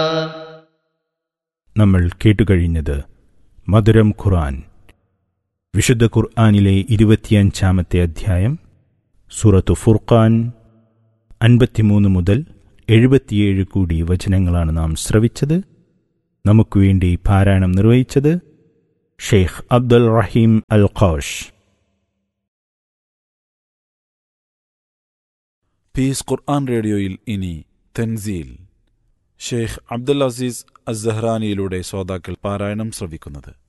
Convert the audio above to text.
നമ്മൾ കേട്ടുകഴിഞ്ഞത് മധുരം ഖുർആൻ വിശുദ്ധ ഖുർആനിലെ ഇരുപത്തിയഞ്ചാമത്തെ അധ്യായം സൂറത്തു ഫുർഖാൻ അൻപത്തിമൂന്ന് മുതൽ എഴുപത്തിയേഴ് കൂടി വചനങ്ങളാണ് നാം ശ്രവിച്ചത് നമുക്ക് വേണ്ടി പാരായണം നിർവഹിച്ചത് ഷെയ്ഖ് അബ്ദുൽ റഹീം അൽ ഖോഷ് പീസ് ഖുർആൻ റേഡിയോയിൽ ഇനി തെൻസീൽ ഷെയ്ഖ് അബ്ദുൽ അസീസ് അസ്സഹ്റാനിയിലൂടെ ശ്രോതാക്കൾ പാരായണം ശ്രവിക്കുന്നത്